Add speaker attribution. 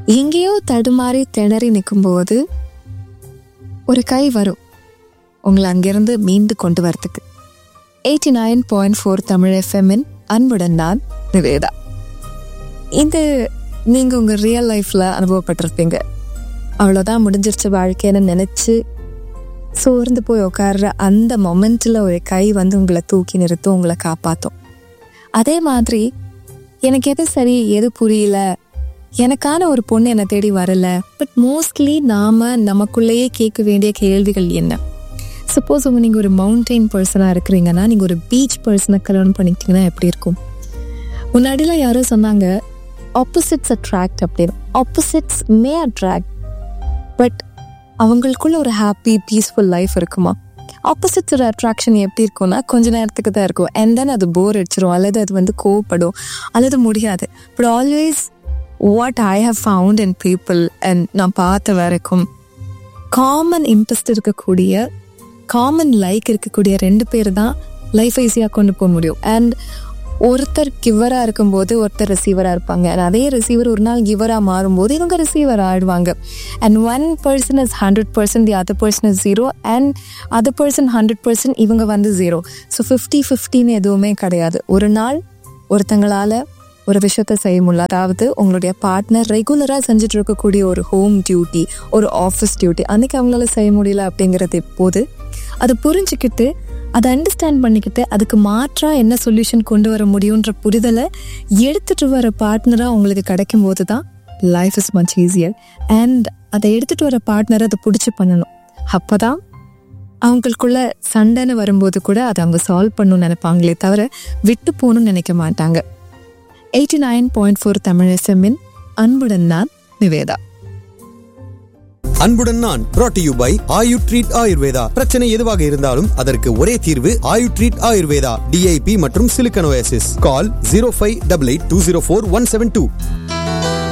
Speaker 1: எங்கேயோ தடுமாறி திணறி நிற்கும்போது ஒரு கை வரும் உங்களை அங்கிருந்து மீண்டு கொண்டு வரத்துக்கு eighty nine point four Tamil எஃப்எம்மின் அன்புடன் நான் நிவேதா இது நீங்கள் உங்கள் ரியல் லைஃப்பில் அனுபவப்பட்டிருப்பீங்க அவ்வளோதான் முடிஞ்சிருச்சு வாழ்க்கைன்னு நினச்சி சோர்ந்து போய் உட்கார்ற அந்த மொமெண்ட்டில் ஒரு கை வந்து உங்களை தூக்கி நிறுத்தும் உங்களை காப்பாற்றும் அதே மாதிரி எனக்கு எது சரி எது புரியல எனக்கான ஒரு பொண்ணு என்னை தேடி வரல பட் மோஸ்ட்லி நாம நமக்குள்ளேயே கேட்க வேண்டிய கேள்விகள் என்ன சப்போஸ் உங்க நீங்கள் ஒரு மவுண்டெயின் பர்சனாக இருக்கிறீங்கன்னா நீங்கள் ஒரு பீச் பர்சனை கல்யாணம் பண்ணிக்கிட்டீங்கன்னா எப்படி இருக்கும் முன்னாடிலாம் யாரோ சொன்னாங்க ஆப்போசிட்ஸ் அட்ராக்ட் அப்படின்னு ஆப்போசிட்ஸ் மே அட்ராக்ட் பட் அவங்களுக்குள்ள ஒரு ஹாப்பி பீஸ்ஃபுல் லைஃப் இருக்குமா ஆப்போசிட்ஸோட அட்ராக்ஷன் எப்படி இருக்கும்னா கொஞ்ச நேரத்துக்கு தான் இருக்கும் அண்ட் தென் அது போர் அடிச்சிரும் அல்லது அது வந்து கோவப்படும் அல்லது முடியாது but always what I have found in people and நான் பார்த்த வரைக்கும் காமன் இன்ட்ரெஸ்ட் இருக்கக்கூடிய காமன் லைக் இருக்கக்கூடிய ரெண்டு பேர் தான் லைஃப் ஈஸியாக கொண்டு போக முடியும் அண்ட் ஒருத்தர் கிவராக இருக்கும்போது ஒருத்தர் ரிசீவராக இருப்பாங்க அண்ட் அதே ரிசீவர் ஒரு நாள் கிவராக மாறும்போது இவங்க ரிசீவர் ஆயிடுவாங்க and one person is hundred percent the other person is zero and other person hundred percent இவங்க வந்து ஜீரோ ஸோ ஃபிஃப்டி ஃபிஃப்டின்னு எதுவுமே கிடையாது ஒரு நாள் ஒருத்தங்களால் ஒரு விஷயத்த செய்ய முடியல அதாவது உங்களுடைய பார்ட்னர் ரெகுலராக செஞ்சுட்டு இருக்கக்கூடிய ஒரு ஹோம் டியூட்டி ஒரு ஆஃபீஸ் டியூட்டி அன்னைக்கு அவங்களால செய்ய முடியல அப்படிங்கிறது எப்போது அதை புரிஞ்சுக்கிட்டு அதை அண்டர்ஸ்டாண்ட் பண்ணிக்கிட்டு அதுக்கு மாற்றா என்ன சொல்யூஷன் கொண்டு வர முடியுன்ற புரிதலை எடுத்துட்டு வர பார்ட்னராக உங்களுக்கு கிடைக்கும் போது தான் life is much easier and அதை எடுத்துட்டு வர பார்ட்னரை அதை பிடிச்சி பண்ணணும் அப்போதான் அவங்களுக்குள்ள சண்டைன்னு வரும்போது கூட அதை அவங்க சால்வ் பண்ணணும்னு நினைப்பாங்களே தவிர விட்டு போகணும்னு நினைக்க மாட்டாங்க eighty nine point four Tamil எஸ்எம்மின் அன்புடன் நான் நிவேதா
Speaker 2: அன்புடன் நான் brought to you by Ayu treat Ayurveda பிரச்சனை எதுவாக இருந்தாலும் அதற்கு ஒரே தீர்வு ஆயு ட்ரீட் ஆயுர்வேதா டிஐபி மற்றும் சிலிக்கனோசிஸ் call zero five double eight two zero four one seven two